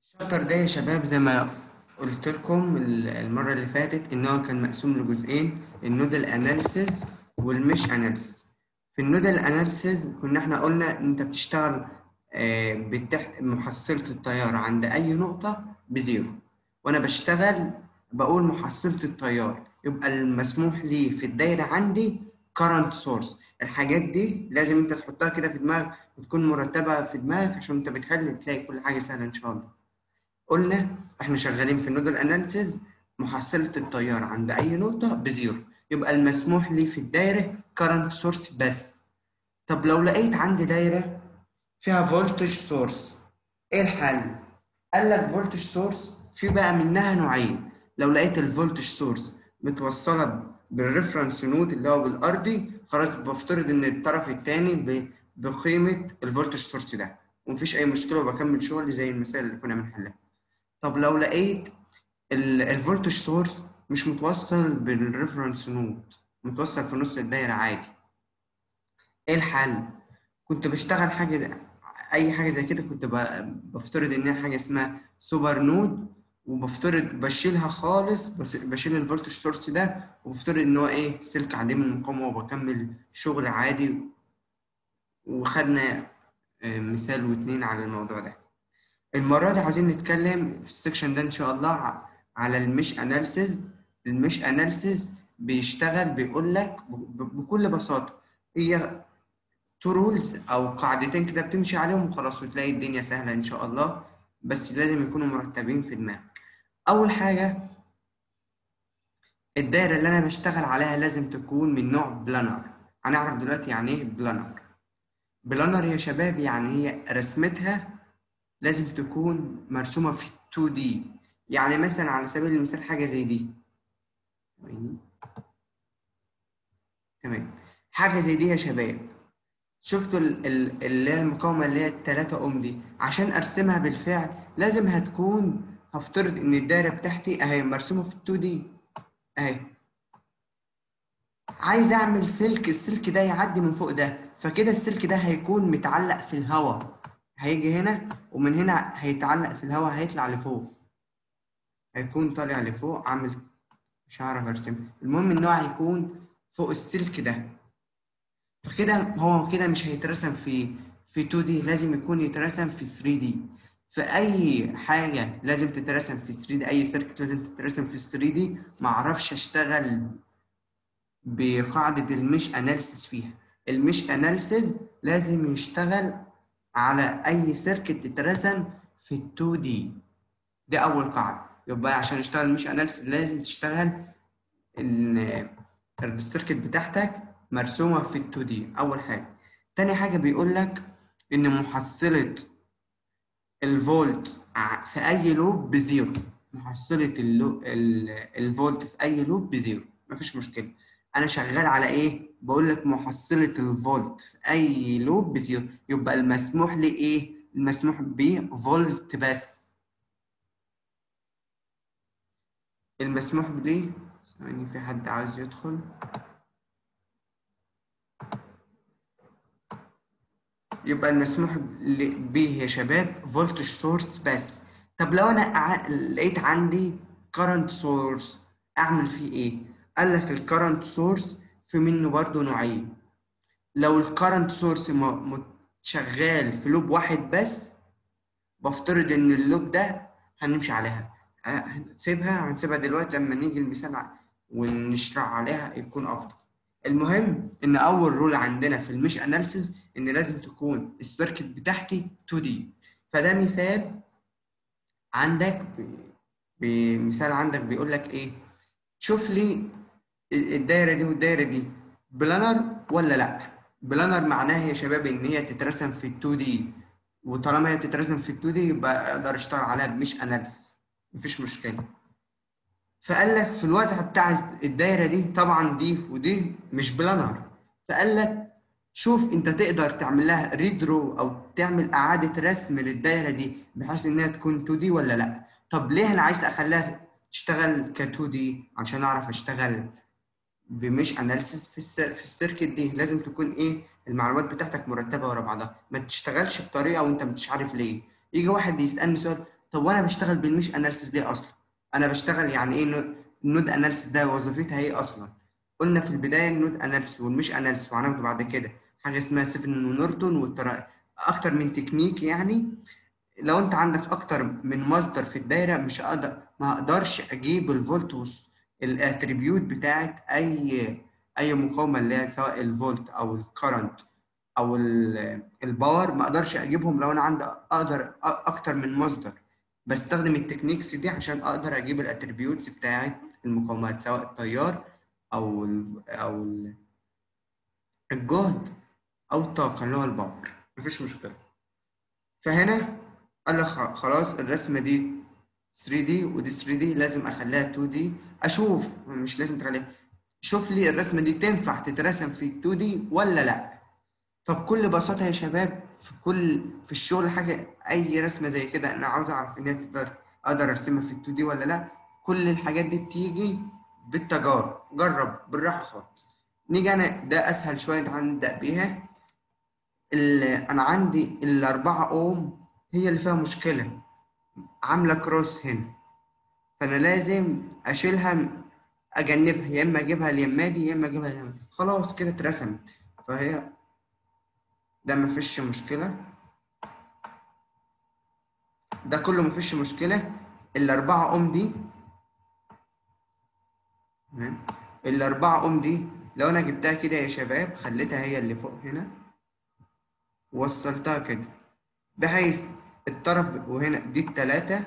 الشابتر ده يا شباب زي ما قلت لكم ال- المرة اللي فاتت إن هو كان مقسوم لجزئين النودل أناليسيز والمش أناليسيز في النودل أناليسيز كنا إحنا قلنا إن أنت بتشتغل آه، بتح... محصلة التيار عند أي نقطة بزيرو وأنا بشتغل بقول محصلة التيار يبقى المسموح لي في الدايرة عندي current source الحاجات دي لازم أنت تحطها كده في دماغك وتكون مرتبة في دماغك عشان أنت بتحل تلاقي كل حاجة سهلة إن شاء الله. قلنا احنا شغالين في النودل اناليسيز محصلة التيار عند أي نقطة بزيرو يبقى المسموح لي في الدايرة current source بس طب لو لقيت عندي دايرة فيها فولتج سورس ايه الحل؟ قال لك فولتج سورس في بقى منها نوعين لو لقيت الفولتج سورس متوصلة بالريفرنس نود اللي هو بالأرضي خلاص بفترض إن الطرف التاني ب- بقيمة الفولتج سورس ده ومفيش أي مشكلة وبكمل شغلي زي المثال اللي كنا بنحلها طب لو لقيت الفولتج سورس مش متوصل بالريفرنس نود متوصل في نص الدايرة عادي ايه الحل كنت بشتغل حاجة زي اي حاجة زي كده كنت ب- بفترض ان هي حاجة اسمها سوبر نود وبفترض بشيلها خالص بس بشيل الفولتج سورس ده وبفترض ان هو ايه سلك عديم المقاومة وبكمل شغل عادي وخدنا آه، مثال واتنين على الموضوع ده المرة دي عاوزين نتكلم في السكشن ده إن شاء الله ع- على المش أناليسيز المش أناليسيز بيشتغل بيقول لك ب- ب- بكل بساطة هي تو رولز أو قاعدتين كده بتمشي عليهم وخلاص وتلاقي الدنيا سهلة إن شاء الله بس لازم يكونوا مرتبين في دماغك أول حاجة الدايرة اللي أنا بشتغل عليها لازم تكون من نوع بلانر هنعرف دلوقتي يعني إيه بلانر بلانر يا شباب يعني هي رسمتها لازم تكون مرسومة في 2D يعني مثلا على سبيل المثال حاجة زي دي ثواني. تمام حاجة زي دي يا شباب شفتوا ال- ال- اللي هي المقاومة اللي هي التلاتة أوم دي عشان أرسمها بالفعل لازم هتكون هفترض إن الدايرة بتاعتي أهي مرسومة في 2D أهي عايز أعمل سلك السلك ده يعدي من فوق ده فكده السلك ده هيكون متعلق في الهواء هيجي هنا ومن هنا هيتعلق في الهواء هيطلع لفوق هيكون طالع لفوق عامل مش هعرف ارسم المهم ان هو هيكون فوق السلك ده فكده هو كده مش هيترسم في في 2 دي لازم يكون يترسم في 3 دي في اي حاجه لازم تترسم في 3 دي اي سيركت لازم تترسم في 3 دي ما اعرفش اشتغل بقاعده المش اناليسيس فيها المش اناليسيس لازم يشتغل على اي سيركت تترسم في 2 دي دي اول قاعده يبقى عشان اشتغل مش اناليسيس لازم تشتغل ان السيركت بتاعتك مرسومه في 2 دي اول حاجه تاني حاجه بيقول لك ان محصله الفولت ع- في اي لوب بزيرو محصله اللو... ال... الفولت في اي لوب بزيرو مفيش مشكله انا شغال على ايه بقول لك محصله الفولت في اي لوب بزيرو يبقى المسموح لي ايه المسموح بيه فولت بس المسموح بيه ثواني في حد عاوز يدخل يبقى المسموح ل- به يا شباب فولتج سورس بس طب لو انا ع- لقيت عندي current سورس اعمل فيه ايه قال لك الكرنت سورس في منه برضو نوعين لو الكرنت سورس شغال في لوب واحد بس بفترض ان اللوب ده هنمشي عليها ه- هنسيبها هنسيبها دلوقتي لما نيجي المثال ع- ونشرح عليها يكون افضل المهم ان اول رول عندنا في المش اناليسيز ان لازم تكون السيركت بتاعتي 2 دي فده مثال عندك ب- بمثال عندك بيقول لك ايه شوف لي الدايره دي والدايره دي بلانر ولا لا بلانر معناها يا شباب ان هي تترسم في 2 دي وطالما هي تترسم في 2 دي يبقى اقدر اشتغل عليها بمش اناليسيس مفيش مشكله فقال لك في الوضع بتاع الدايره دي طبعا دي ودي مش بلانر فقال لك شوف انت تقدر تعمل لها ريدرو او تعمل اعاده رسم للدايره دي بحيث انها تكون 2 دي ولا لا طب ليه انا عايز اخليها تشتغل ك 2 دي عشان اعرف اشتغل بمش اناليسيس في السير في السيركت دي لازم تكون ايه المعلومات بتاعتك مرتبه ورا بعضها ما تشتغلش بطريقه وانت مش عارف ليه يجي واحد يسالني سؤال طب وانا بشتغل بالمش اناليسيس ليه اصلا انا بشتغل يعني ايه نو- النود اناليسيس ده وظيفتها ايه اصلا قلنا في البدايه النود اناليسيس والمش اناليسيس وهناخده بعد كده حاجه اسمها سيفن ونورتون والطرائق اكتر من تكنيك يعني لو انت عندك اكتر من مصدر في الدايره مش هقدر ما اقدرش اجيب الفولت الاتريبيوت بتاعت اي اي مقاومه اللي هي سواء الفولت او الكرنت او ال- الباور ما اقدرش اجيبهم لو انا عندي اقدر أ- اكتر من مصدر بستخدم التكنيكس دي عشان اقدر اجيب الاتريبيوتس بتاعت المقاومات سواء التيار او ال او ال الجهد او الطاقه اللي هو الباور مفيش مشكله فهنا قال لك خ- خلاص الرسمه دي 3D ودي 3D لازم اخليها 2D اشوف مش لازم تخليها شوف لي الرسمه دي تنفع تترسم في 2D ولا لا فبكل بساطه يا شباب في كل في الشغل حاجه اي رسمه زي كده انا عاوز اعرف ان هي تقدر اقدر ارسمها في 2D ولا لا كل الحاجات دي بتيجي بالتجارب جرب بالراحه خالص نيجي انا ده اسهل شويه تعال نبدا بيها ال- انا عندي الأربعة اوم هي اللي فيها مشكله عامله كروس هنا فانا لازم اشيلها اجنبها يا اما اجيبها اليمه دي يا اما اجيبها اليمه دي خلاص كده اترسمت فهي ده مفيش مشكله ده كله مفيش مشكله الاربعه ام دي تمام الاربعه ام دي لو انا جبتها كده يا شباب خليتها هي اللي فوق هنا وصلتها كده بحيث الطرف وهنا دي التلاتة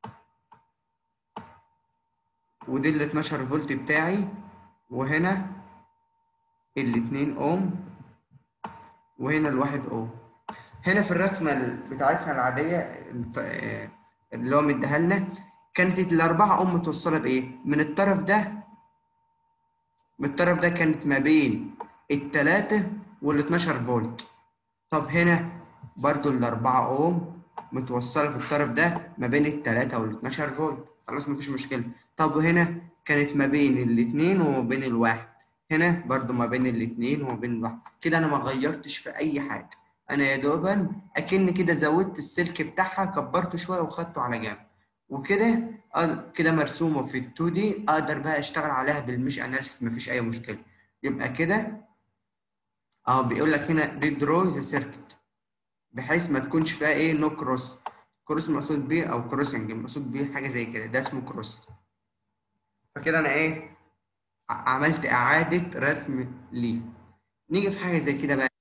ودي ال 12 فولت بتاعي وهنا الاتنين اوم وهنا الواحد اوم هنا في الرسمة ال- بتاعتنا العادية الط- آه، اللي هو مديها لنا كانت الأربعة أوم متوصلة بإيه؟ من الطرف ده من الطرف ده كانت ما بين التلاتة وال 12 فولت طب هنا برضو الأربعة أوم متوصلة في الطرف ده ما بين التلاتة وال 12 فولت خلاص مفيش مشكلة طب وهنا كانت ما بين الاتنين وما بين الواحد هنا برضو ما بين الاتنين وما بين الواحد كده أنا ما غيرتش في أي حاجة أنا يا دوبا أكن كده زودت السلك بتاعها كبرته شوية وخدته على جنب وكده أقدر- كده مرسومة في ال 2 دي أقدر بقى أشتغل عليها بالمش أناليسيس مفيش أي مشكلة يبقى كده اه بيقول لك هنا ريدرو ذا سيركت بحيث ما تكونش فيها ايه نو كروس كروس مقصود بيه او كروسنج مقصود بيه حاجه زي كده ده اسمه كروس فكده انا ايه ع- عملت اعاده رسم ليه نيجي في حاجه زي كده بقى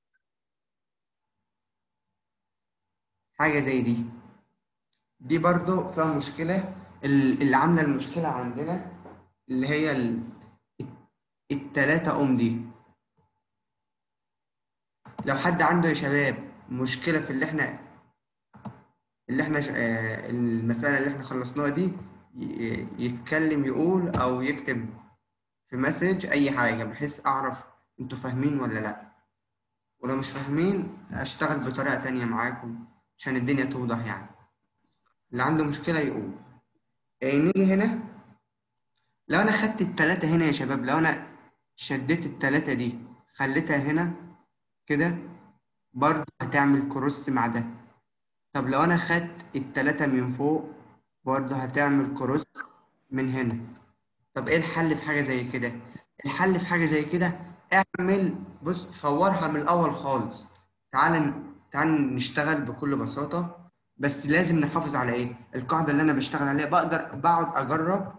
حاجه زي دي دي برضو فيها مشكله ال- اللي عامله المشكله عندنا اللي هي ال- التلاتة أم دي لو حد عنده يا شباب مشكلة في اللي احنا اللي احنا ش- آه، المسألة اللي احنا خلصناها دي ي- يتكلم يقول أو يكتب في مسج أي حاجة بحيث أعرف انتوا فاهمين ولا لأ ولو مش فاهمين أشتغل بطريقة تانية معاكم عشان الدنيا توضح يعني اللي عنده مشكلة يقول آه، نيجي هنا لو أنا خدت التلاتة هنا يا شباب لو أنا شديت التلاتة دي خليتها هنا كده برضه هتعمل كروس مع ده طب لو انا خدت التلاتة من فوق برضه هتعمل كروس من هنا طب ايه الحل في حاجة زي كده الحل في حاجة زي كده اعمل بص فورها من الاول خالص تعال تعال نشتغل بكل بساطة بس لازم نحافظ على ايه القاعدة اللي انا بشتغل عليها بقدر بقعد اجرب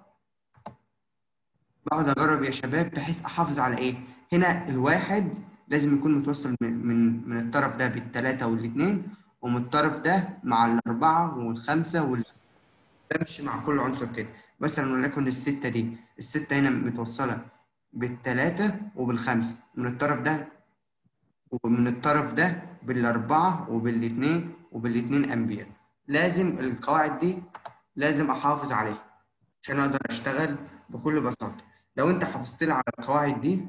بقعد اجرب يا شباب بحيث احافظ على ايه هنا الواحد لازم يكون متوصل من من من الطرف ده بالثلاثة والاثنين ومن الطرف ده مع الأربعة والخمسة وال بمشي مع كل عنصر كده مثلا وليكن الستة دي الستة هنا متوصلة بالثلاثة وبالخمسة من الطرف ده ومن الطرف ده بالأربعة وبالاثنين وبالاثنين أمبير لازم القواعد دي لازم أحافظ عليها عشان أقدر أشتغل بكل بساطة لو أنت حافظت لي على القواعد دي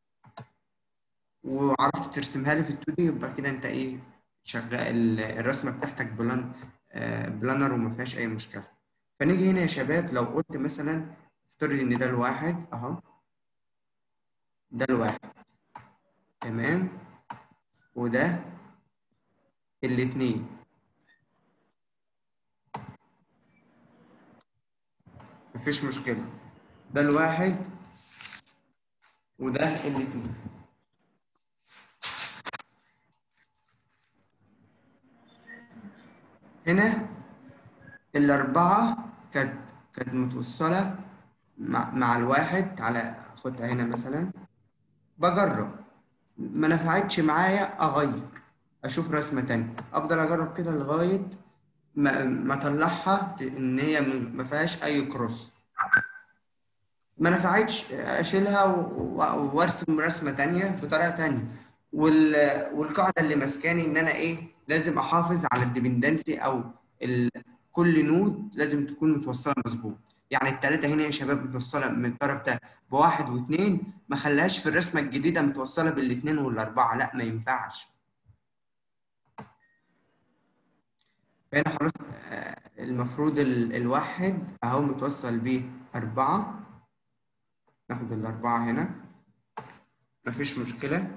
وعرفت ترسمها لي في ال 2 دي يبقى كده أنت إيه شغال الرسمة بتاعتك بلان آه، بلانر وما فيهاش أي مشكلة فنيجي هنا يا شباب لو قلت مثلا افترض إن ده الواحد أهو ده الواحد تمام وده الاتنين مفيش مشكلة ده الواحد وده الاتنين هنا الأربعة كانت كانت متوصلة مع, مع الواحد على خدها هنا مثلا بجرب ما نفعتش معايا أغير أشوف رسمة تانية أفضل أجرب كده لغاية ما ما أطلعها إن هي ما فيهاش أي كروس ما نفعتش اشيلها و- وارسم رسمه تانية بطريقه تانية وال... والقاعده اللي ماسكاني ان انا ايه لازم احافظ على الديبندنسي او ال... كل نود لازم تكون متوصله مظبوط يعني الثلاثه هنا يا شباب متوصله من الطرف ده بواحد واثنين ما خلاهاش في الرسمه الجديده متوصله بالاثنين والاربعه لا ما ينفعش فهنا خلاص آه، المفروض ال... الواحد اهو متوصل بيه اربعه ناخد الاربعه هنا مفيش مشكله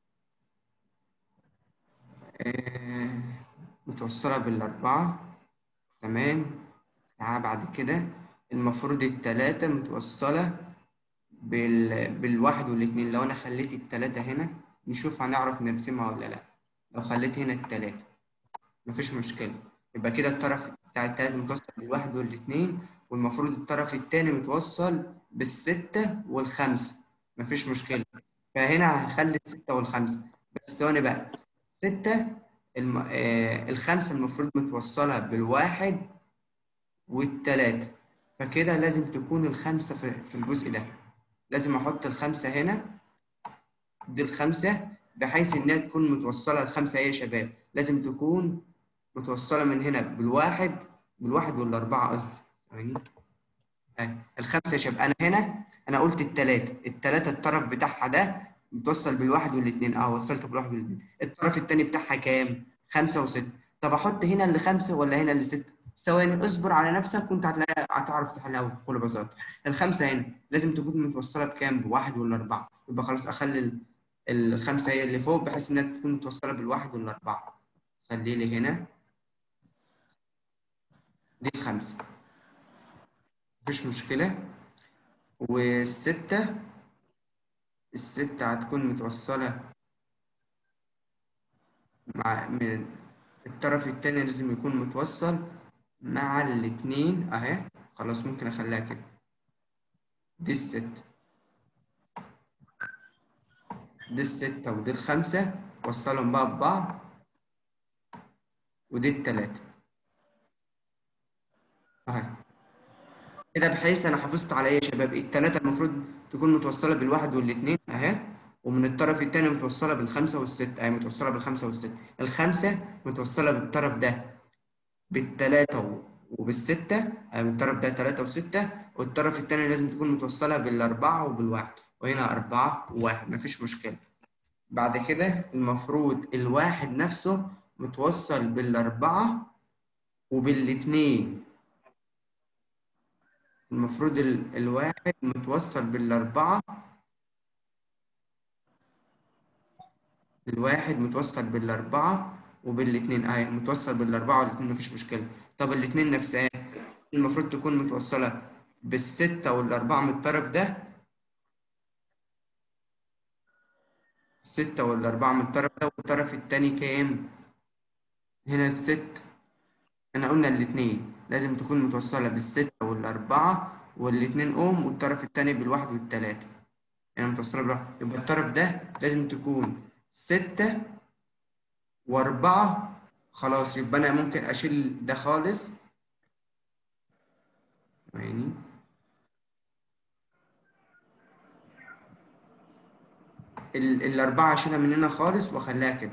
آه، متوصلة بالأربعة تمام تعال بعد كده المفروض التلاتة متوصلة بال... بالواحد والاتنين لو أنا خليت التلاتة هنا نشوف هنعرف نرسمها ولا لأ لو خليت هنا التلاتة مفيش مشكلة يبقى كده الطرف بتاع التلاتة متوصل بالواحد والاتنين والمفروض الطرف التاني متوصل بالستة والخمسة مفيش مشكلة فهنا هخلي الستة والخمسة بس ثواني بقى ستة الم... آه الخمسة المفروض متوصلة بالواحد والتلاتة فكده لازم تكون الخمسة في, في الجزء ده لازم أحط الخمسة هنا دي الخمسة بحيث إنها تكون متوصلة الخمسة إيه يا شباب لازم تكون متوصلة من هنا بالواحد بالواحد والأربعة قصدي ثواني آه. الخمسة يا شباب أنا هنا أنا قلت التلاتة التلاتة الطرف بتاعها ده متوصل بالواحد والاثنين اه وصلت بالواحد والاثنين الطرف الثاني بتاعها كام؟ خمسة وستة طب احط هنا اللي خمسة ولا هنا اللي ستة؟ ثواني اصبر على نفسك وانت هتلاقي هتعرف تحلها بكل بساطة الخمسة هنا لازم تكون متوصلة بكام؟ بواحد ولا أربعة يبقى خلاص أخلي ال- الخمسة هي اللي فوق بحيث إنها تكون متوصلة بالواحد ولا أربعة خلي لي هنا دي الخمسة مفيش مشكلة والستة الستة هتكون متوصلة مع من الطرف التاني لازم يكون متوصل مع الاتنين اهي خلاص ممكن اخليها كده دي الستة دي الستة ودي الخمسة وصلهم بقى ببعض ودي التلاتة اهي كده بحيث انا حافظت على ايه يا شباب التلاتة المفروض تكون متوصلة بالواحد والاتنين اهي ومن الطرف التاني متوصلة بالخمسة والستة اهي متوصلة بالخمسة والستة الخمسة متوصلة بالطرف ده بالتلاتة و- وبالستة أي من الطرف ده تلاتة وستة والطرف التاني لازم تكون متوصلة بالأربعة وبالواحد وهنا أربعة وواحد مفيش مشكلة بعد كده المفروض الواحد نفسه متوصل بالأربعة وبالاتنين المفروض ال... الواحد متوصل بالأربعة الواحد متوصل بالأربعة وبالاتنين أهي متوصل بالأربعة والاتنين مفيش مشكلة طب الاتنين نفسها المفروض تكون متوصلة بالستة والأربعة من الطرف ده الستة والأربعة من الطرف ده والطرف التاني كام؟ هنا الست احنا قلنا الاتنين لازم تكون متوصلة بالستة والأربعة والاتنين أم والطرف التاني بالواحد والتلاتة يعني متوصلة بالواحد يبقى الطرف ده لازم تكون ستة وأربعة خلاص يبقى أنا ممكن أشيل ده خالص يعني ال- الأربعة أشيلها من هنا خالص وأخليها كده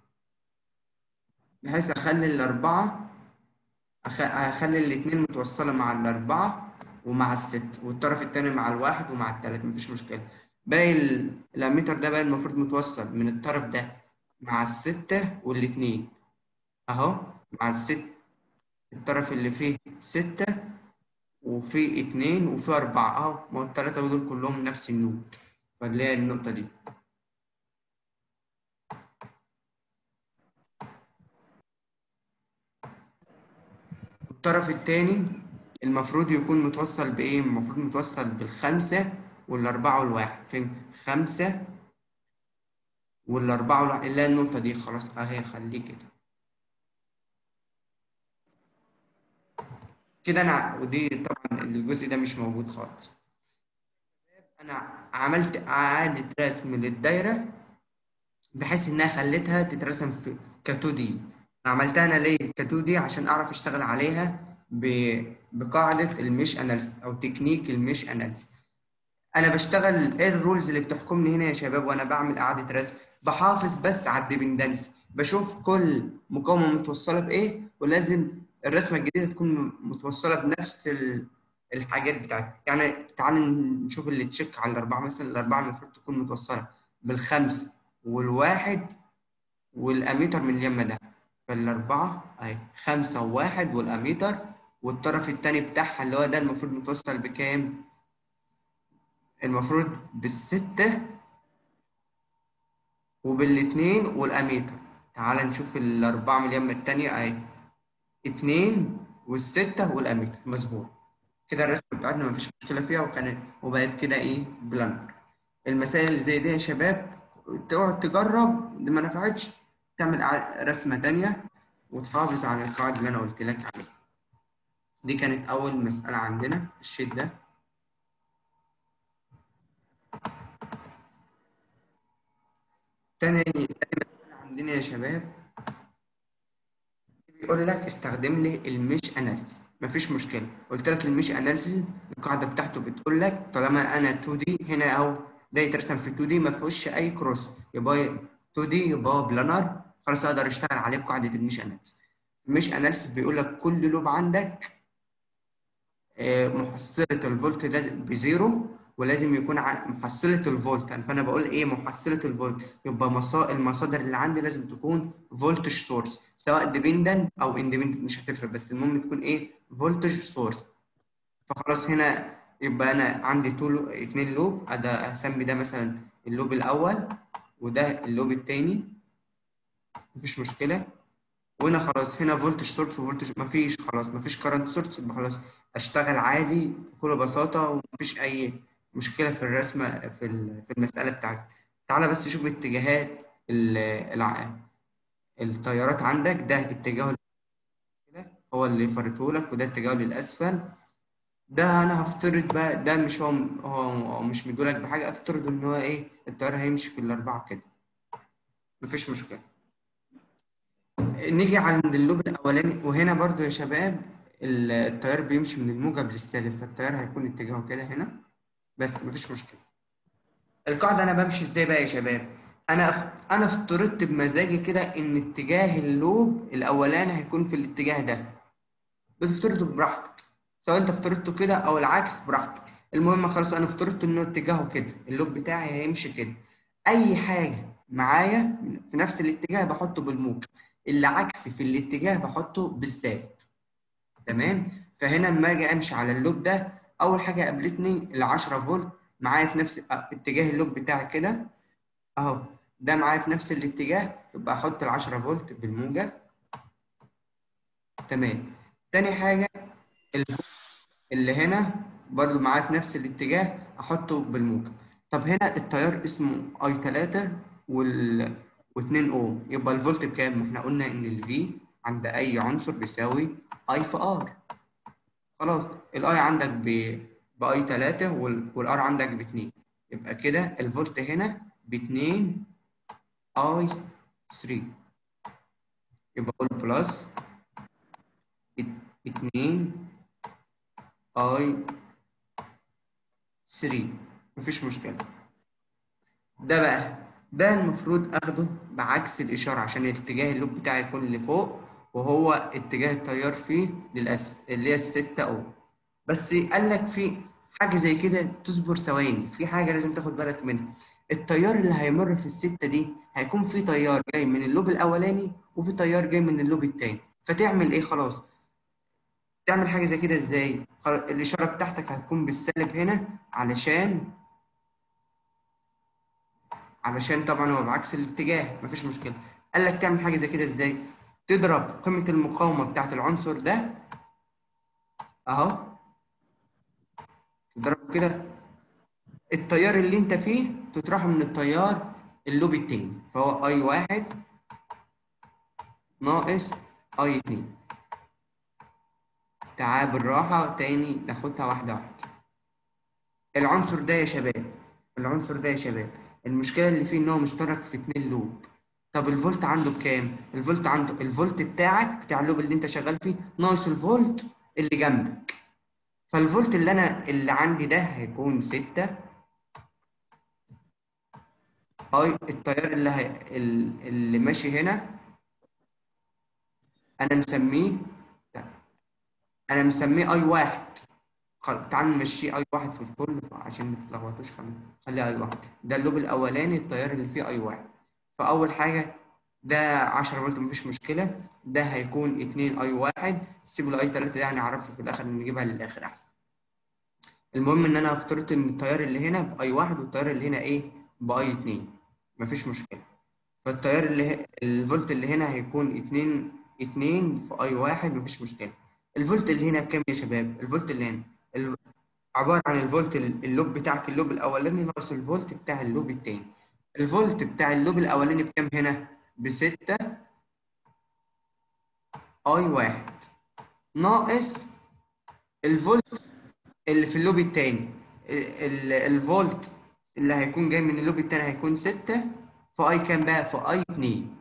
بحيث أخلي الأربعة أخ- أخلي الاتنين متوصلة مع الأربعة ومع الست والطرف التاني مع الواحد ومع التلاتة مفيش مشكلة باقي ال- الأميتر ده بقى المفروض متوصل من الطرف ده مع الستة والاتنين أهو مع الست الطرف اللي فيه ستة وفيه اتنين وفيه أربعة أهو ما هو التلاتة دول كلهم نفس النود فاللي هي النقطة دي الطرف التاني المفروض يكون متوصل بايه المفروض متوصل بالخمسة والاربعة والواحد فين خمسة والاربعة والواحد اللي هي النقطة دي خلاص اهي خليه كده كده انا ودي طبعا الجزء ده مش موجود خالص انا عملت اعادة رسم للدايرة بحيث انها خليتها تترسم في ك 2 دي عملتها انا ليه ك 2 دي عشان اعرف اشتغل عليها ب... بقاعدة الميش اناليسيس او تكنيك الميش اناليسيس انا بشتغل ايه الرولز اللي بتحكمني هنا يا شباب وانا بعمل اعادة رسم بحافظ بس على الديبندنسي بشوف كل مقاومة متوصلة بايه ولازم الرسمة الجديدة تكون متوصلة بنفس ال... الحاجات بتاعتي يعني تعال نشوف اللي تشيك على الأربعة مثلا الأربعة المفروض تكون متوصلة بالخمسة والواحد والأميتر من اليمة ده فالأربعة أهي خمسة وواحد والأميتر والطرف التاني بتاعها اللي هو ده المفروض متوصل بكام؟ المفروض بالستة وبالاتنين والأميتر تعال نشوف الأربعة من اليمة التانية أهي اتنين والستة والأميتر مظبوط كده الرسمة بتاعتنا مفيش مشكلة فيها وكانت وبقت كده إيه بلانر المسائل اللي زي دي يا شباب تقعد تجرب دي ما نفعتش تعمل رسمة تانية وتحافظ على القواعد اللي أنا قلت لك عليها دي كانت أول مسألة عندنا في الشيت ده تاني تاني مسألة عندنا يا شباب بيقول لك استخدم لي الميش اناليسيس مفيش مشكله قلت لك الميش اناليسيس القاعده بتاعته بتقول لك طالما انا 2 دي هنا اهو ده يترسم في 2 دي ما فيهوش اي كروس يبقى 2 دي يبقى بلانر خلاص اقدر اشتغل عليه بقاعده الميش اناليسيس الميش اناليسيس بيقول لك كل لوب عندك محصله الفولت لازم بزيرو ولازم يكون محصله الفولت فانا بقول ايه محصله الفولت يبقى المصادر اللي عندي لازم تكون فولتج سورس سواء ديبندنت او اندبندنت مش هتفرق بس المهم تكون ايه فولتج سورس فخلاص هنا يبقى انا عندي طول اتنين لوب ادا اسمي ده مثلا اللوب الاول وده اللوب التاني مفيش مشكله وهنا خلاص هنا فولتج سورس وفولتج مفيش خلاص مفيش كارنت سورس يبقى خلاص اشتغل عادي بكل بساطه ومفيش اي مشكله في الرسمه في في المساله بتاعتي تعالى بس شوف اتجاهات الع... التيارات عندك ده اتجاهه هو اللي فرته لك وده اتجاهه للاسفل ده انا هفترض بقى ده مش هو هو مش مدولك بحاجه افترض ان هو ايه التيار هيمشي في الاربعه كده مفيش مشكله نيجي عند اللوب الاولاني وهنا برضو يا شباب التيار بيمشي من الموجب للسالب فالتيار هيكون اتجاهه كده هنا بس مفيش مشكله القاعده انا بمشي ازاي بقى يا شباب انا أفت... انا افترضت بمزاجي كده ان اتجاه اللوب الاولاني هيكون في الاتجاه ده بتفترضه براحتك سواء انت افترضته كده او العكس براحتك المهم خلاص انا افترضت انه اتجاهه كده اللوب بتاعي هيمشي كده اي حاجه معايا في نفس الاتجاه بحطه بالموجب اللي عكس في الاتجاه بحطه بالسالب تمام فهنا لما اجي امشي على اللوب ده اول حاجه قابلتني ال 10 فولت معايا في نفس اتجاه اللوب بتاعي كده اهو ده معايا في نفس الاتجاه يبقى احط ال 10 فولت بالموجب تمام تاني حاجه اللي هنا برضو معايا في نفس الاتجاه احطه بالموجب طب هنا التيار اسمه اي 3 وال و2 اوم يبقى الفولت بكام؟ احنا قلنا ان الفي عند اي عنصر بيساوي اي في ار خلاص الاي عندك ب باي 3 والار عندك ب 2 يبقى كده الفولت هنا ب 2 اي 3 يبقى اقول بلس 2 اي 3 مفيش مشكله ده بقى ده المفروض اخده بعكس الاشاره عشان اتجاه اللوب بتاعي يكون لفوق وهو اتجاه التيار فيه للاسفل اللي هي الستة او بس قال لك في حاجه زي كده تصبر ثواني في حاجه لازم تاخد بالك منها التيار اللي هيمر في الستة دي هيكون في تيار جاي من اللوب الاولاني وفي تيار جاي من اللوب التاني فتعمل ايه خلاص تعمل حاجه زي كده ازاي الاشاره بتاعتك هتكون بالسالب هنا علشان علشان طبعا هو بعكس الاتجاه مفيش مشكله قال لك تعمل حاجه زي كده ازاي تضرب قيمه المقاومه بتاعت العنصر ده اهو تضرب كده التيار اللي انت فيه تطرحه من التيار اللوب التاني فهو اي واحد ناقص اي اتنين تعال بالراحة تاني ناخدها واحدة واحدة العنصر ده يا شباب العنصر ده يا شباب المشكلة اللي فيه ان هو مشترك في اتنين لوب طب الفولت عنده بكام؟ الفولت عنده الفولت بتاعك بتاع اللوب اللي انت شغال فيه ناقص الفولت اللي جنبك فالفولت اللي انا اللي عندي ده هيكون ستة اي التيار اللي هي... اللي ماشي هنا انا مسميه انا مسميه اي واحد خل... تعال نمشيه اي واحد في الكل عشان ما تتلخبطوش خلي خليه اي واحد ده اللوب الاولاني التيار اللي فيه اي واحد فاول حاجه ده 10 فولت مفيش مشكله ده هيكون 2 اي واحد سيبوا الاي 3 ده هنعرفه في الاخر نجيبها للاخر احسن المهم ان انا افترض ان التيار اللي هنا باي واحد والتيار اللي هنا ايه باي 2 مفيش مشكله فالتيار اللي ه... الفولت اللي هنا هيكون 2 2 في اي واحد مفيش مشكله الفولت اللي هنا بكام يا شباب الفولت اللي هنا ال... عباره عن الفولت اللوب بتاعك اللوب الاولاني ناقص الفولت بتاع اللوب التاني الفولت بتاع اللوب الاولاني بكام هنا بستة اي واحد ناقص الفولت اللي في اللوب التاني ال... الفولت اللي هيكون جاي من اللوب التاني هيكون ستة في اي كام بقى في اي اتنين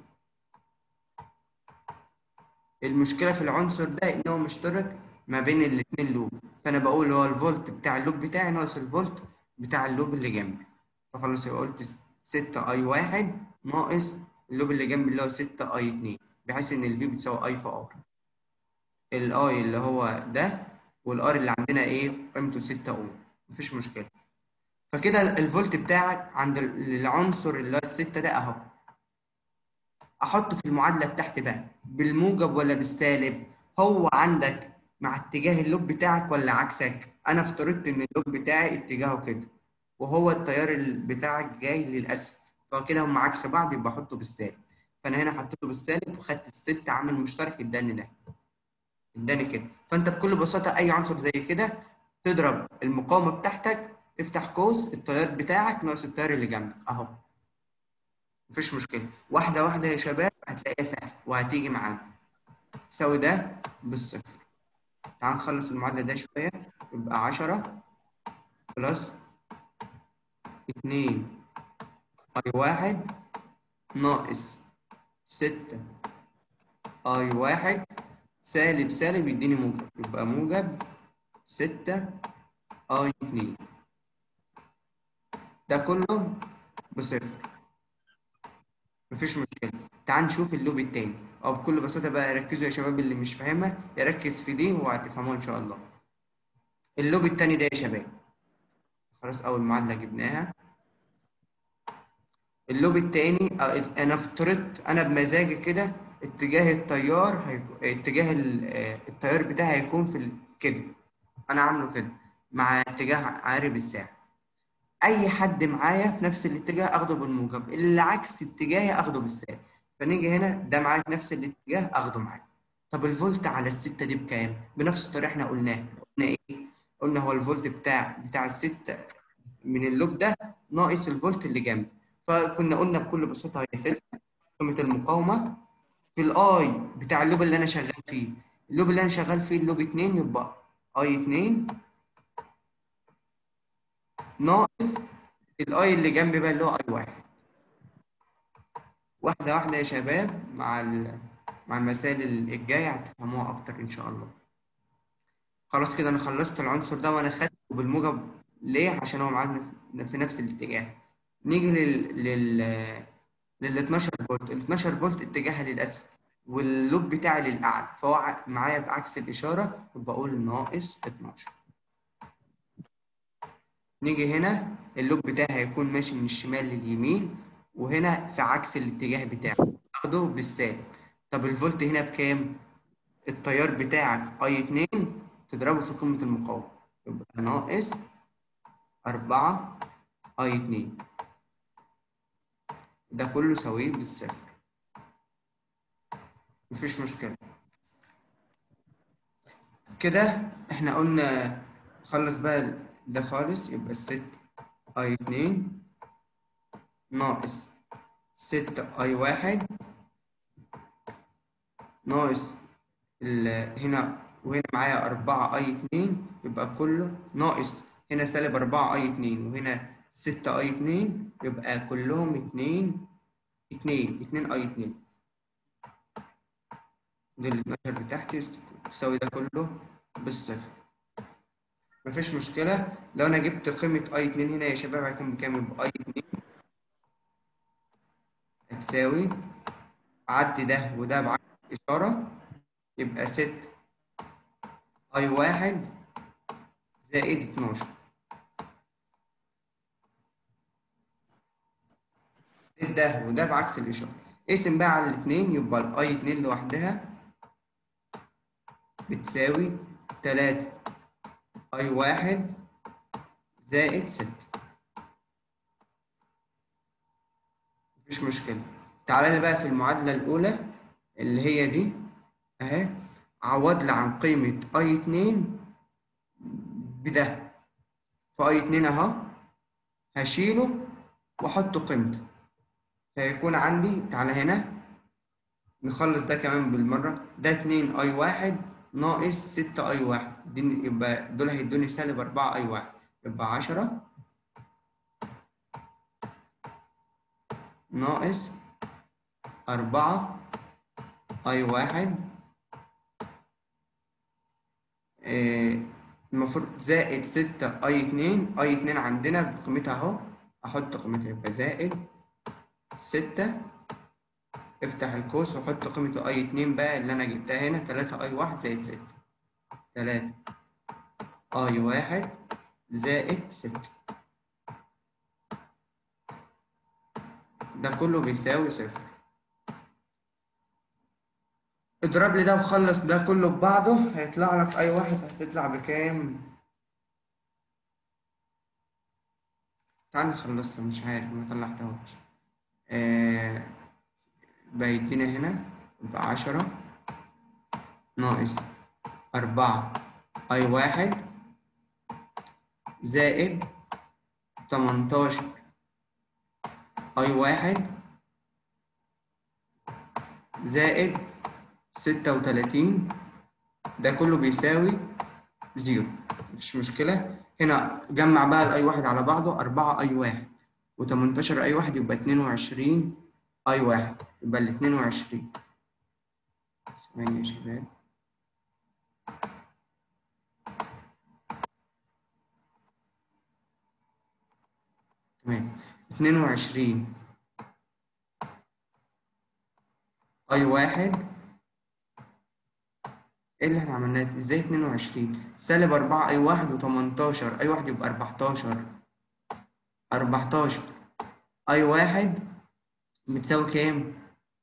المشكلة في العنصر ده ان هو مشترك ما بين الاتنين لوب فانا بقول هو الفولت بتاع اللوب بتاعي ناقص الفولت بتاع اللوب اللي جنبي فخلاص يبقى قلت 6 اي واحد ناقص اللوب اللي جنبي اللي هو 6 اي 2 بحيث ان الفي بتساوي اي في ار الاي اللي هو ده والار اللي عندنا ايه قيمته 6 اوم مفيش مشكله فكده الفولت بتاعك عند العنصر اللي هو الستة ده اهو احطه في المعادله بتاعتي بقى بالموجب ولا بالسالب هو عندك مع اتجاه اللوب بتاعك ولا عكسك انا افترضت ان اللوب بتاعي اتجاهه كده وهو التيار بتاعك جاي للاسفل فكده هم عكس بعض يبقى احطه بالسالب فانا هنا حطيته بالسالب وخدت الست عامل مشترك اداني ده اداني كده فانت بكل بساطه اي عنصر زي كده تضرب المقاومه بتاعتك افتح قوس التيار بتاعك ناقص التيار اللي جنبك اهو مفيش مشكله واحده واحده يا شباب هتلاقيها سهله وهتيجي معانا تساوي ده بالصفر تعال نخلص المعادله ده شويه يبقى 10 بلس 2 اي واحد ناقص 6 اي واحد سالب سالب يديني موجب يبقى موجب 6 اي 2 ده كله بصفر مفيش مشكلة تعال نشوف اللوب التاني او بكل بساطة بقى ركزوا يا شباب اللي مش فاهمها يركز في دي وهتفهموها ان شاء الله اللوب التاني ده يا شباب خلاص اول معادلة جبناها اللوب التاني انا افترضت انا بمزاجي كده اتجاه التيار هيكون اتجاه التيار بتاعي هيكون في كده انا عامله كده مع اتجاه عقارب الساعة اي حد معايا في نفس الاتجاه اخده بالموجب اللي عكس اتجاهي اخده بالسالب فنيجي هنا ده معايا في نفس الاتجاه اخده معايا طب الفولت على الستة دي بكام بنفس الطريقة احنا قلناه قلنا ايه قلنا هو الفولت بتاع بتاع الستة من اللوب ده ناقص الفولت اللي جنبي فكنا قلنا بكل بساطة هي 6 قيمة المقاومة في الاي بتاع اللوب اللي انا شغال فيه اللوب اللي انا شغال فيه اللوب 2 يبقى اي 2 ناقص الاي اللي جنبي بقى اللي هو اي 1 واحدة واحدة يا شباب مع مع المسائل الجاية هتفهموها أكتر إن شاء الله. خلاص كده أنا خلصت العنصر ده وأنا خدته بالموجب ليه؟ عشان هو معانا في نفس الاتجاه. نيجي لل لل لل 12 فولت، ال 12 فولت اتجاهها للأسفل واللوب بتاعي للأعلى فهو معايا بعكس الإشارة يبقى أقول ناقص 12. نيجي هنا اللوب بتاعي هيكون ماشي من الشمال لليمين وهنا في عكس الاتجاه بتاعه اخده بالسالب طب الفولت هنا بكام التيار بتاعك اي 2 تضربه في قيمه المقاومه يبقى ناقص 4 اي 2 ده كله سويه بالصفر مفيش مشكله كده احنا قلنا خلص بقى ده خالص يبقى الست اي اتنين ناقص ستة اي واحد ناقص ال هنا وهنا معايا أربعة اي اتنين يبقى كله ناقص هنا سالب أربعة اي اتنين وهنا ستة اي اتنين يبقى كلهم اتنين اتنين اتنين اي اتنين دي ال 12 بتاعتي تساوي ده كله بالصفر مفيش مشكلة لو أنا جبت قيمة أي اتنين هنا يا شباب هيكون بكام يبقى أي اتنين هتساوي عدي ده وده بعكس إشارة يبقى ست أي واحد زائد اتناشر ده وده بعكس الإشارة اقسم بقى على الاتنين يبقى الأي اتنين لوحدها بتساوي تلاتة أي واحد زائد ستة مفيش مشكلة تعالى لي بقى في المعادلة الأولى اللي هي دي أهي عوض لي عن قيمة أي اتنين بده فأي اتنين أهو هشيله وأحط قيمته فيكون عندي تعالى هنا نخلص ده كمان بالمرة ده اتنين أي واحد ناقص ستة أي واحد دي يبقى دول هيدوني سالب أربعة أي واحد يبقى عشرة ناقص أربعة أي واحد إيه المفروض زائد ستة أي اتنين أي اتنين عندنا بقيمتها أهو أحط قيمتها يبقى زائد ستة افتح القوس وحط قيمة أي اتنين بقى اللي أنا جبتها هنا تلاتة أي واحد زائد ستة تلاتة أي واحد زائد ستة ده كله بيساوي صفر اضرب لي ده وخلص ده كله ببعضه هيطلع لك أي واحد هتطلع بكام؟ تعال نخلصها مش عارف ما طلعتهاش آه بيدينا هنا يبقى عشرة ناقص أربعة أي واحد زائد تمنتاشر أي واحد زائد ستة وتلاتين ده كله بيساوي زيرو مفيش مشكلة هنا جمع بقى الأي واحد على بعضه أربعة أي واحد وتمنتاشر أي واحد يبقى اتنين وعشرين أي واحد يبقى الاتنين وعشرين ثواني يا شباب تمام اتنين وعشرين أي واحد ايه اللي احنا عملناه ازاي اتنين وعشرين سالب أربعة أي واحد وتمنتاشر أي واحد يبقى أربعتاشر أربعتاشر أي واحد بتساوي كام؟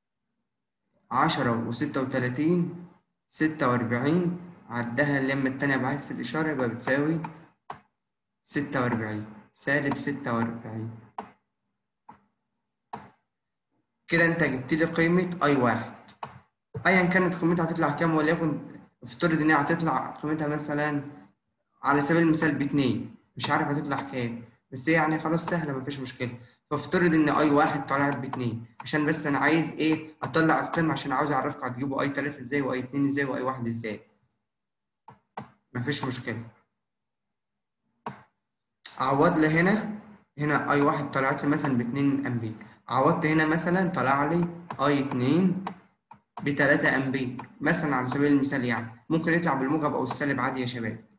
عشرة وستة وتلاتين ستة وأربعين عدها اللمة التانية بعكس الإشارة يبقى بتساوي ستة وأربعين سالب ستة وأربعين كده أنت جبت لي قيمة أي واحد أيا كانت قيمتها هتطلع كام وليكن افترض إن هي هتطلع قيمتها مثلا على سبيل المثال باتنين مش عارف هتطلع كام بس هي يعني خلاص سهلة مفيش مشكلة فافترض ان اي واحد طلعت باتنين عشان بس انا عايز ايه اطلع القيمة عشان عاوز اعرفكم هتجيبوا اي تلاتة ازاي واي اتنين ازاي واي واحد ازاي مفيش مشكلة عوض لي هنا هنا اي واحد طلعت لي مثلا باتنين امبير عوضت هنا مثلا طلع لي اي اتنين بتلاتة امبير مثلا على سبيل المثال يعني ممكن يطلع بالموجب او السالب عادي يا شباب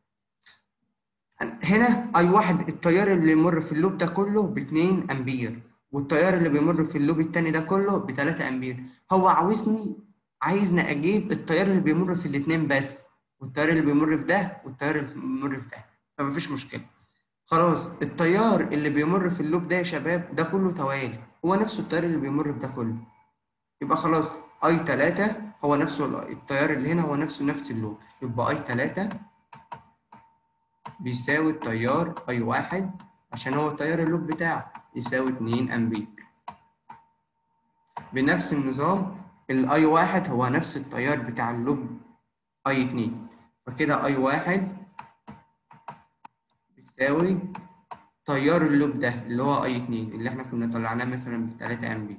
هنا اي واحد التيار اللي يمر في اللوب ده كله ب 2 امبير والتيار اللي بيمر في اللوب التاني ده كله ب 3 امبير هو عاوزني عايزني اجيب التيار اللي بيمر في الاثنين بس والتيار اللي بيمر في ده والتيار اللي بيمر في ده فمفيش مشكله خلاص التيار اللي بيمر في اللوب ده يا شباب ده كله توالي هو نفسه التيار اللي بيمر في ده كله يبقى خلاص اي 3 هو نفسه التيار اللي هنا هو نفسه نفس اللوب يبقى اي 3 بيساوي التيار اي واحد عشان هو تيار اللوب بتاعه يساوي 2 امبير بنفس النظام الاي واحد هو نفس التيار بتاع اللوب اي 2 فكده اي واحد يساوي تيار اللوب ده اللي هو اي 2 اللي احنا كنا طلعناه مثلا ب 3 امبير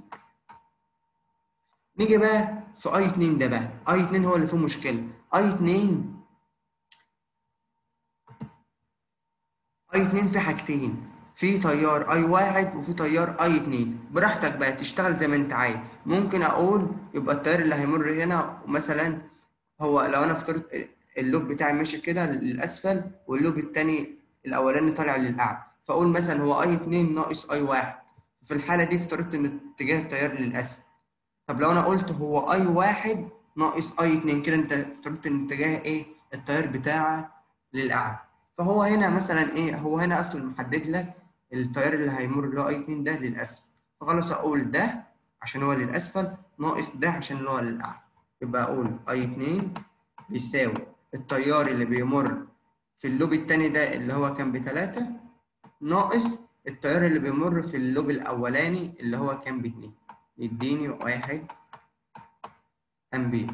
نيجي بقى في اي 2 ده بقى اي 2 هو اللي فيه مشكله اي 2 اي 2 في حاجتين في تيار اي واحد وفي تيار اي 2 براحتك بقى تشتغل زي ما انت عايز ممكن اقول يبقى التيار اللي هيمر هنا مثلا هو لو انا افترضت اللوب بتاعي ماشي كده للاسفل واللوب التاني الاولاني طالع للاعلى فاقول مثلا هو اي 2 ناقص اي واحد في الحاله دي افترضت ان اتجاه التيار للاسفل طب لو انا قلت هو اي واحد ناقص اي 2 كده انت افترضت ان اتجاه ايه التيار بتاعك للاعلى فهو هنا مثلا ايه هو هنا اصلا محدد لك التيار اللي هيمر اللي هو اي 2 ده للاسفل فخلاص اقول ده عشان هو للاسفل ناقص ده عشان اللي هو للاعلى يبقى اقول اي 2 بيساوي التيار اللي بيمر في اللوب التاني ده اللي هو كان بتلاتة ناقص التيار اللي بيمر في اللوب الأولاني اللي هو كان باتنين يديني واحد أمبير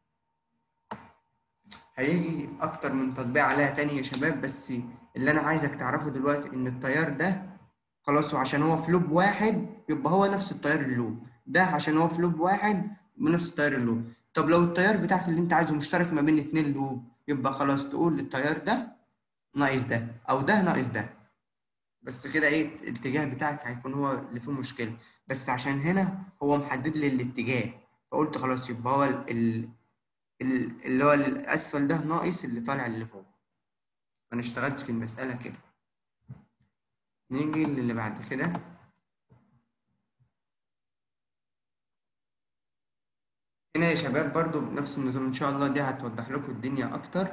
هيجي أكتر من تطبيق عليها تاني يا شباب بس اللي أنا عايزك تعرفه دلوقتي إن التيار ده خلاص وعشان هو في لوب واحد يبقى هو نفس التيار اللوب ده عشان هو في لوب واحد بنفس التيار اللوب طب لو التيار بتاعك اللي انت عايزه مشترك ما بين اتنين لوب يبقى خلاص تقول التيار ده ناقص ده او ده ناقص ده بس كده ايه الاتجاه بتاعك هيكون هو اللي فيه مشكله بس عشان هنا هو محدد لي الاتجاه فقلت خلاص يبقى هو ال ال ال اللي هو الاسفل ده ناقص اللي طالع اللي فوق انا اشتغلت في المساله كده نيجي للي بعد كده هنا يا شباب برضو بنفس النظام ان شاء الله دي هتوضح لكم الدنيا اكتر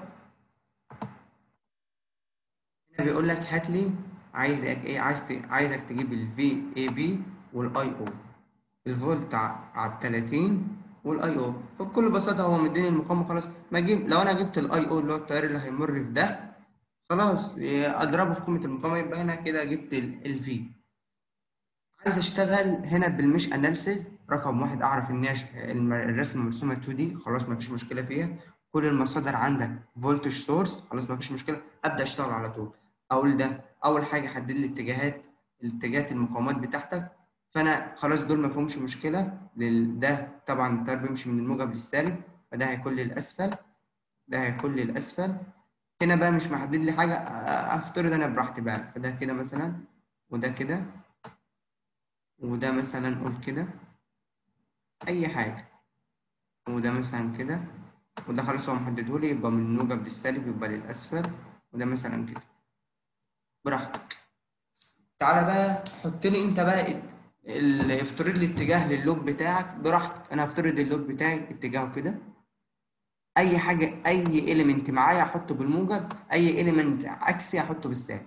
هنا بيقول لك هات لي عايزك ايه عايز ت... عايزك تجيب الفي اي بي والاي او الفولت على 30 والاي او فبكل بساطه هو مديني المقاومه خلاص ما اجيب لو انا جبت الاي او اللي هو التيار اللي هيمر في ده خلاص اضربه في قيمه المقاومه يبقى هنا كده جبت الفي عايز اشتغل هنا بالمش اناليسيز رقم واحد اعرف ان الرسمه مرسومه 2 دي خلاص ما فيش مشكله فيها كل المصادر عندك فولتج سورس خلاص ما فيش مشكله ابدا اشتغل على طول اقول ده اول حاجه حدد لي اتجاهات الاتجاهات المقاومات بتاعتك فانا خلاص دول ما فيهمش مشكله ده طبعا التيار بيمشي من الموجب للسالب فده هيكون لي الاسفل ده هيكون لي الاسفل هنا بقى مش محدد لي حاجه افترض انا براحتي بقى فده كده مثلا وده كده وده مثلا قول كده اي حاجه وده مثلا كده وده خلاص هو محدده لي يبقى من الموجب للسالب يبقى للاسفل وده مثلا كده براحتك تعالى بقى حط لي انت بقى اللي افترض لي اتجاه للوب بتاعك براحتك انا هفترض اللوب بتاعي اتجاهه كده اي حاجه اي اليمنت معايا احطه بالموجب اي اليمنت عكسي احطه بالسالب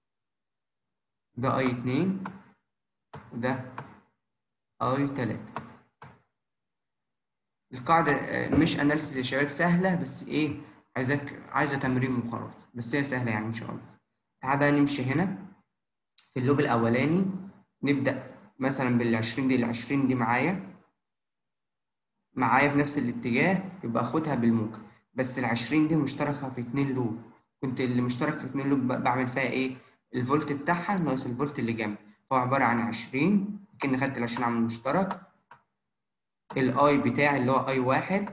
ده اي 2 وده اي 3 القاعده مش اناليسيس يا شباب سهله بس ايه عايزك عايزه تمرين وخلاص بس هي سهله يعني ان شاء الله تعال بقى نمشي هنا في اللوب الاولاني نبدا مثلا بال 20 دي ال 20 دي معايا معايا في نفس الاتجاه يبقى اخدها بالموجب بس ال 20 دي مشتركه في اتنين لوب كنت اللي مشترك في اتنين لوب بعمل فيها ايه الفولت بتاعها ناقص الفولت اللي جنبي فهو عباره عن 20 كأني خدت ال 20 عامل مشترك الاي بتاعي اللي هو اي واحد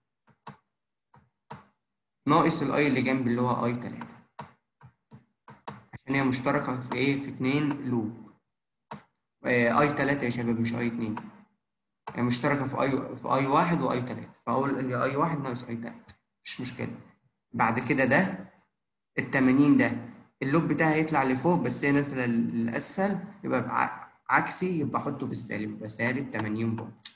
ناقص الاي اللي جنبي اللي هو اي 3 عشان هي مشتركه في ايه في اتنين لوب اي 3 يا شباب مش اي 2 هي مشتركه في اي في اي واحد واي 3 فاقول هي اي واحد ناقص اي 3 مفيش مشكله بعد كده ده ال 80 ده اللوب بتاعي هيطلع لفوق بس هي نازله للاسفل يبقى عكسي يبقى احطه بالسالب يبقى سالب 80 فولت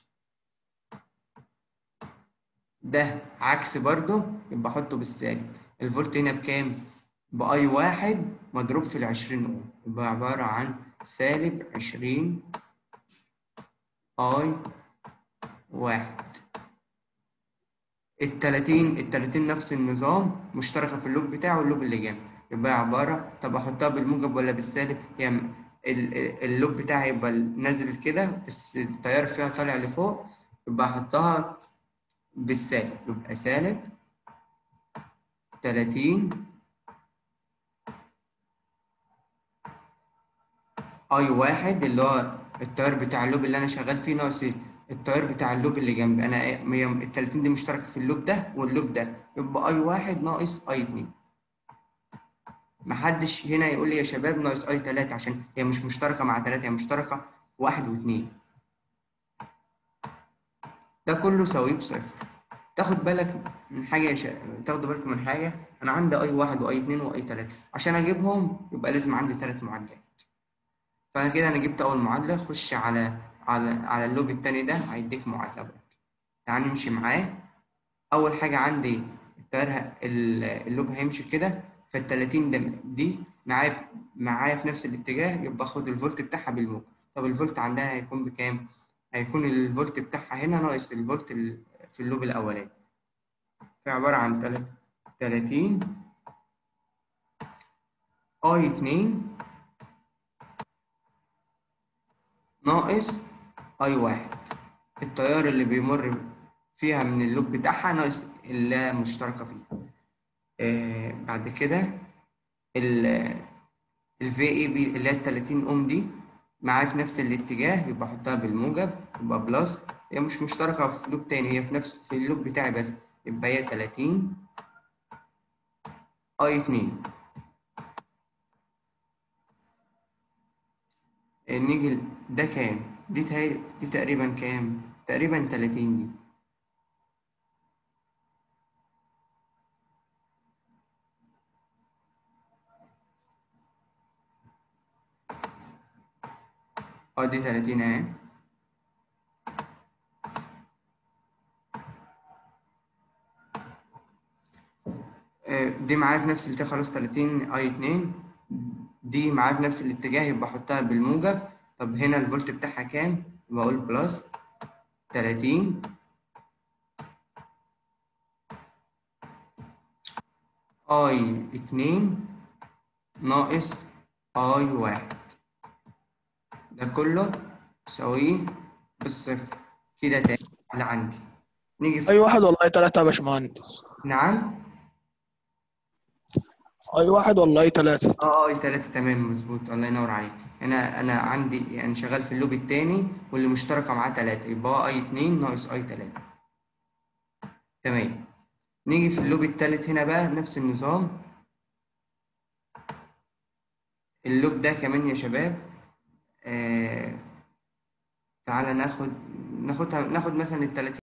ده عكس برضه يبقى احطه بالسالب الفولت هنا بكام؟ بأي واحد مضروب في العشرين أوم يبقى عبارة عن سالب عشرين أي واحد التلاتين التلاتين نفس النظام مشتركة في اللوب بتاعه واللوب اللي جنبه يبقى عبارة طب أحطها بالموجب ولا بالسالب يعني اللوب بتاعي يبقى نازل كده بس التيار فيها طالع لفوق يبقى أحطها بالسالب يبقى سالب تلاتين اي واحد اللي هو التيار بتاع اللوب اللي انا شغال فيه ناقص التيار بتاع اللوب اللي جنبي انا إيه- هي ال 30 دي مشتركه في اللوب ده واللوب ده يبقى اي واحد ناقص اي اتنين محدش هنا يقول لي يا شباب ناقص اي تلاتة عشان هي مش مشتركه مع تلاتة هي مشتركه في واحد واتنين ده كله ساويه بصفر تاخد بالك من حاجه يا شباب تاخدوا بالكم من حاجه انا عندي اي واحد واي اتنين واي تلاتة عشان اجيبهم يبقى لازم عندي تلات معادلات فكده انا جبت اول معادله خش على على على اللوب التاني ده هيديك معادله بقى تعال نمشي معاه اول حاجه عندي التيار ه- ال- اللوب هيمشي كده فال 30 ده دي معايا في- معايا في نفس الاتجاه يبقى اخد الفولت بتاعها بالموج طب الفولت عندها هيكون بكام هيكون الفولت بتاعها هنا ناقص الفولت ال- في اللوب الاولاني فعباره عن تلات- 30 اي 2 ناقص اي واحد التيار اللي بيمر فيها من اللوب بتاعها ناقص اللي مشتركة فيه آه بعد كده ال ال VAB اللي هي ال 30 اوم دي معايا في نفس الاتجاه يبقى احطها بالموجب يبقى بلس هي مش مشتركة في لوب تاني هي في نفس في اللوب بتاعي بس يبقى هي 30 اي 2 آه، نيجي ل- ده كام؟ دي تهي... دي تقريبا كام؟ تقريبا 30 دي اه دي 30 اهي آه، دي معايا في نفس الاتجاه خلاص 30 اي 2 دي معايا في نفس الاتجاه يبقى احطها بالموجب طب هنا الفولت بتاعها كام؟ يبقى اقول بلس 30 اي 2 ناقص اي 1 ده كله يساويه بالصفر كده تاني اللي عندي نيجي في اي واحد والله اي تلاتة يا باشمهندس نعم اي واحد والله اي تلاتة اه اه تلاتة تمام مظبوط الله ينور عليك انا انا عندي يعني شغال في اللوب التاني واللي مشتركة معاه تلاتة يبقى هو اي اتنين ناقص اي تلاتة تمام نيجي في اللوب التالت هنا بقى نفس النظام اللوب ده كمان يا شباب آه تعالى ناخد ناخدها ناخد مثلا التلاتين